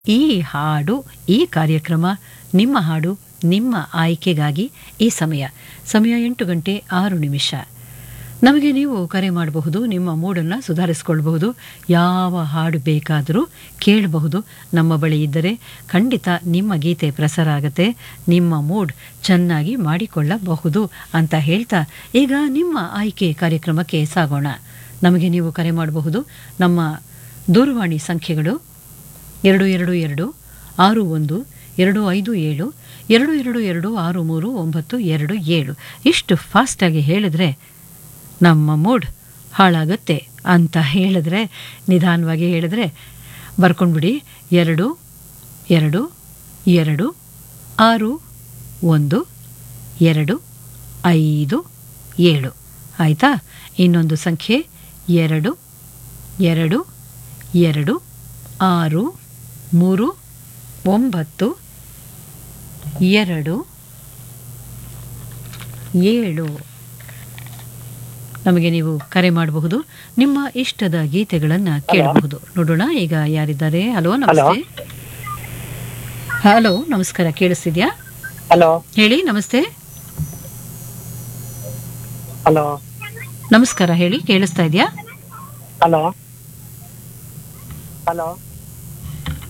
ಈ ಹಾಡು ಈ ಕಾರ್ಯಕ್ರಮ ನಿಮ್ಮ ಹಾಡು ನಿಮ್ಮ ಆಯ್ಕೆಗಾಗಿ ಈ ಸಮಯ ಸಮಯ ಎಂಟು ಗಂಟೆ ಆರು ನಿಮಿಷ ನಮಗೆ ನೀವು ಕರೆ ಮಾಡಬಹುದು ನಿಮ್ಮ ಮೂಡನ್ನು ಸುಧಾರಿಸಿಕೊಳ್ಬಹುದು ಯಾವ ಹಾಡು ಬೇಕಾದರೂ ಕೇಳಬಹುದು ನಮ್ಮ ಬಳಿ ಇದ್ದರೆ ಖಂಡಿತ ನಿಮ್ಮ ಗೀತೆ ಪ್ರಸಾರ ಆಗುತ್ತೆ ನಿಮ್ಮ ಮೂಡ್ ಚೆನ್ನಾಗಿ ಮಾಡಿಕೊಳ್ಳಬಹುದು ಅಂತ ಹೇಳ್ತಾ ಈಗ ನಿಮ್ಮ ಆಯ್ಕೆ ಕಾರ್ಯಕ್ರಮಕ್ಕೆ ಸಾಗೋಣ ನಮಗೆ ನೀವು ಕರೆ ಮಾಡಬಹುದು ನಮ್ಮ ದೂರವಾಣಿ ಸಂಖ್ಯೆಗಳು ಎರಡು ಎರಡು ಎರಡು ಆರು ಒಂದು ಎರಡು ಐದು ಏಳು ಎರಡು ಎರಡು ಎರಡು ಆರು ಮೂರು ಒಂಬತ್ತು ಎರಡು ಏಳು ಇಷ್ಟು ಫಾಸ್ಟಾಗಿ ಹೇಳಿದ್ರೆ ನಮ್ಮ ಮೂಡ್ ಹಾಳಾಗುತ್ತೆ ಅಂತ ಹೇಳಿದ್ರೆ ನಿಧಾನವಾಗಿ ಹೇಳಿದ್ರೆ ಬರ್ಕೊಂಡ್ಬಿಡಿ ಎರಡು ಎರಡು ಎರಡು ಆರು ಒಂದು ಎರಡು ಐದು ಏಳು ಆಯಿತಾ ಇನ್ನೊಂದು ಸಂಖ್ಯೆ ಎರಡು ಎರಡು ಎರಡು ಆರು ಮೂರು ಒಂಬತ್ತು ಎರಡು ಏಳು ನಮಗೆ ನೀವು ಕರೆ ಮಾಡಬಹುದು ನಿಮ್ಮ ಇಷ್ಟದ ಗೀತೆಗಳನ್ನು ಕೇಳಬಹುದು ನೋಡೋಣ ಈಗ ಯಾರಿದ್ದಾರೆ ಹಲೋ ನಮಸ್ತೆ ಹಲೋ ನಮಸ್ಕಾರ ಕೇಳಿಸ್ತಿದ್ಯಾ ಹಲೋ ಹೇಳಿ ನಮಸ್ತೆ ಹಲೋ ನಮಸ್ಕಾರ ಹೇಳಿ ಕೇಳಿಸ್ತಾ ಇದೆಯಾ ಹಲೋ ಹಲೋ